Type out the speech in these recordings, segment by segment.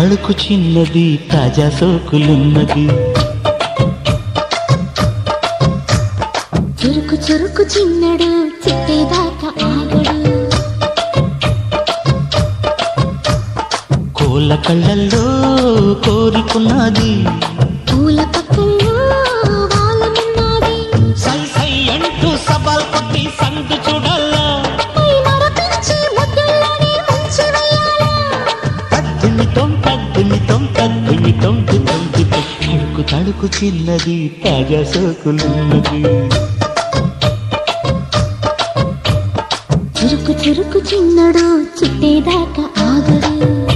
తళుకు చిన్నది తాజా సోకులున్నది చురుకు చురుకు చిన్నడు చిట్టేదాకా ఆగడు కోళ్ళ కళ్ళల్లో కోరికున్నది పూల పక్కల్లో వాలమున్నది సై సై అంటూ సవాల్ కొట్టి సందు చూడాలా పై మరపించి ముద్దుల్లోనే ముంచి వెయ్యాలా తద్దుమితం తద్దుమితం తద్దుమితం దితం దితం తడుకు తడుకు చిన్నది తాజా సోకులున్నది చురుకు చురుకు చిన్నడు చిట్టేదాకా ఆగడు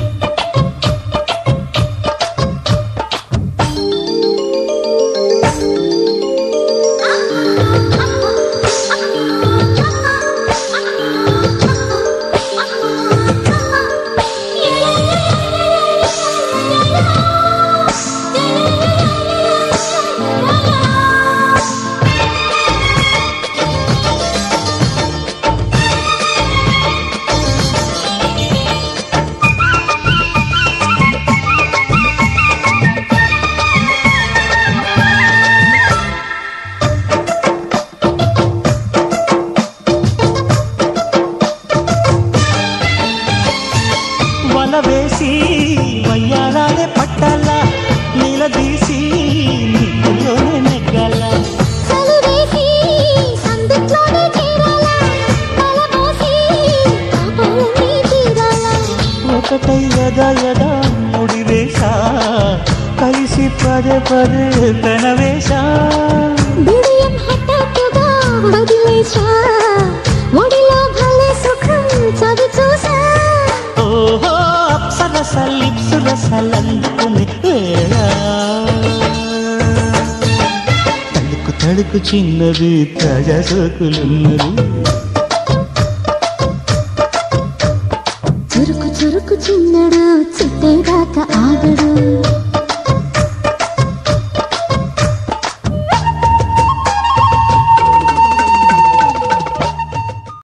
వల వేసి వయ్యారాలే పట్టాలా నిలదీసి నీటిలోనే నెగ్గాల చలివేసి సందిట్లోనే చేరాలా తలపోసి పాపాలన్నీ తీరాలా ఒకటై యదా యదా ముడివేశా కలిసి పదే పదే పెనవేశా బిడియం హఠాత్తుగా వదిలేశా ఒడిలో భలే సుఖం చవి చూసా ఓహో అప్సరస లిప్సు రసలందుకుని వేళ తడుకు తడుకు చిన్నది తాజా సోకులున్నది చురుకు చురుకు చిన్నడు చిట్టేదాకా ఆగడు